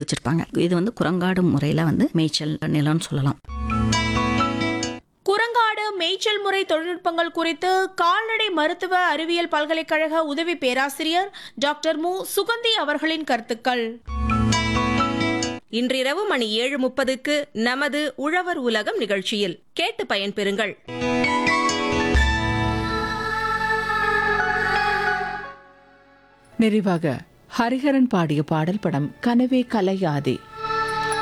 வச்சிருப்பாங்க இது வந்து குரங்காடு முறையில் வந்து மேய்ச்சல் நிலம்னு சொல்லலாம் குரங்காடு மேய்ச்சல் முறை தொழில்நுட்பங்கள் குறித்து கால்நடை மருத்துவ அறிவியல் பல்கலைக்கழக உதவி பேராசிரியர் டாக்டர் மு சுகந்தி அவர்களின் கருத்துக்கள் இன்றிரவு மணி ஏழு முப்பதுக்கு நமது உழவர் உலகம் நிகழ்ச்சியில் கேட்டு பயன்பெறுங்கள் நிறைவாக ஹரிஹரன் பாடிய பாடல் படம் கனவே கலையாதே